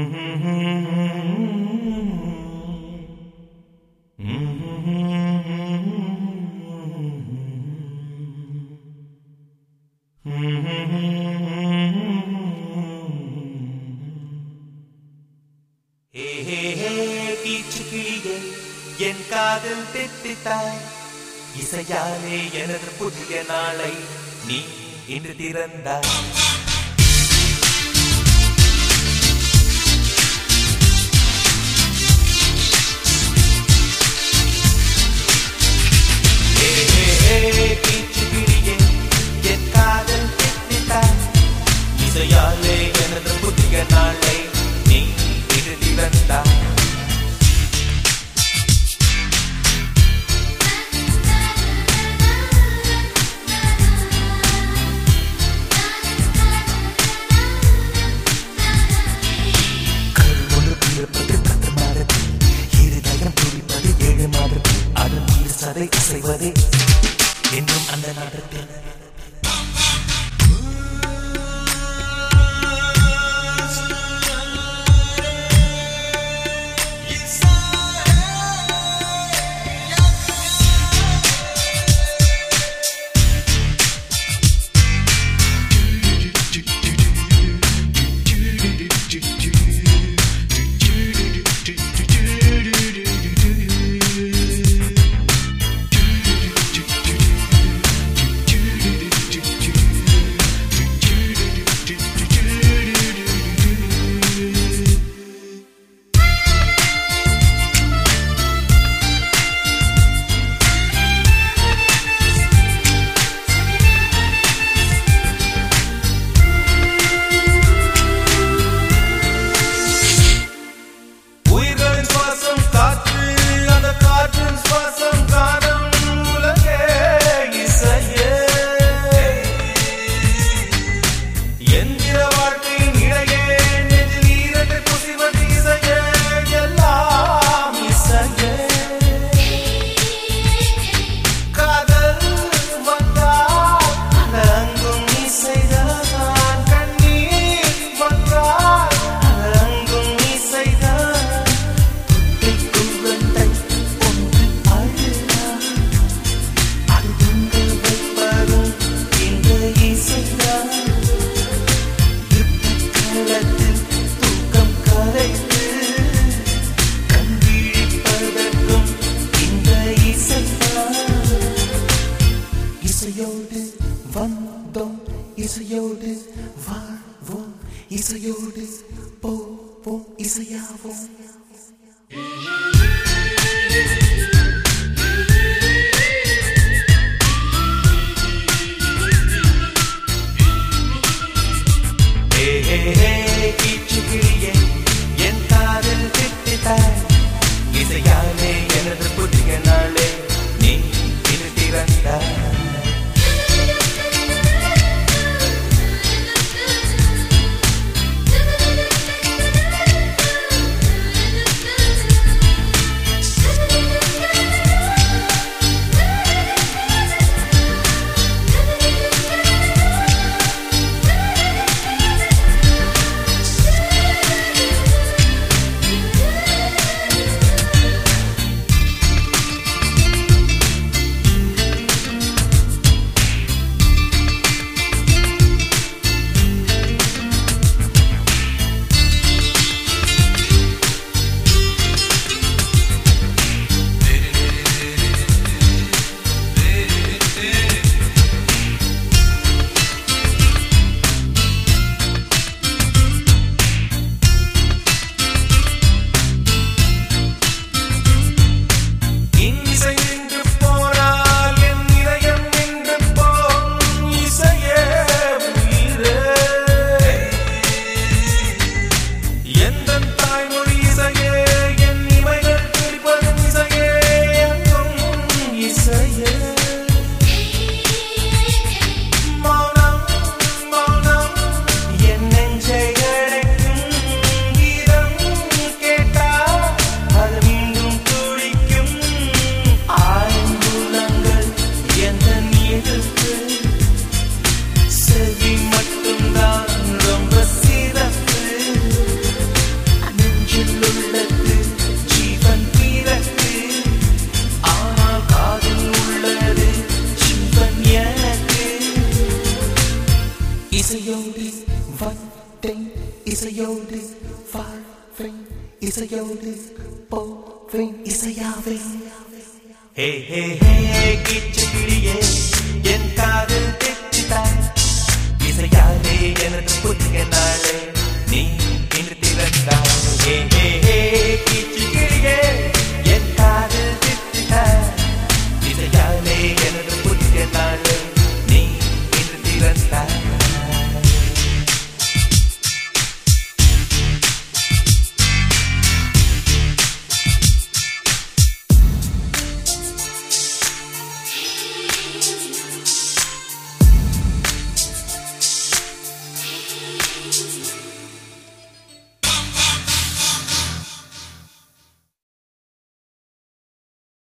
ஹே ஹே ஹே கீச்சு கிளியே என் காதல் தெத்தித்தாய் இசையாலே எனது புதிய நாளை நீ இன்று திறந்தாய் ஹே ஹே ஹே கீச்சு கிளியே என் காதல் தெத்தித்தாய் இசையாலே எனது புதிய நாளை நீ இன்று திறந்தாய் ஒன்று பிறப்பது பத்து மாதத்தில் இருதயம் துடிப்பது ஏழு மாதத்தில் அதன் உயிர் சதை அசைவதே என்னும் அந்த நாட்டத்தில் உயிர்களின் சுவாசம் காற்று அந்த காற்றின் சுவாசம் காணும் உலகே இசையே எந்திர வாழ்க்கையின் இடையே நெஞ்சில் ஈரட்டு குசிவது இசையே எல்லாம் இசையே காதல் வந்தால் அங்கும் இசைதான் கண்ணீர் வந்தால் அங்கும் இசைதான் குழந்தை ஒன்று அழுதால் அது தூங்க வைப்பதும் இந்த இசைதான் களத்தில் தூக்கம் கரைத்து கண் விழிப்பதற்கும் இந்த இசைதான் இசையோடு வந்தோம் இசையோடு வாழ்வோம் இசையோடு போவோம் இசையாவோம் ஹே ஹே ஹே கீச்சு கிளியே என் காதல் திட்டித்தாய் இசையாலே எனது புதிய நாளே நீ இது திறந்தாய் Thank you. இசையோடு வாழ்வேன் இசையோடு போவேன் இசையாவே ஹே ஹே ஹே கிச்சு கிளியே என் காதல் கெட்டுதான் இசையாலே எனது புதிய நாளே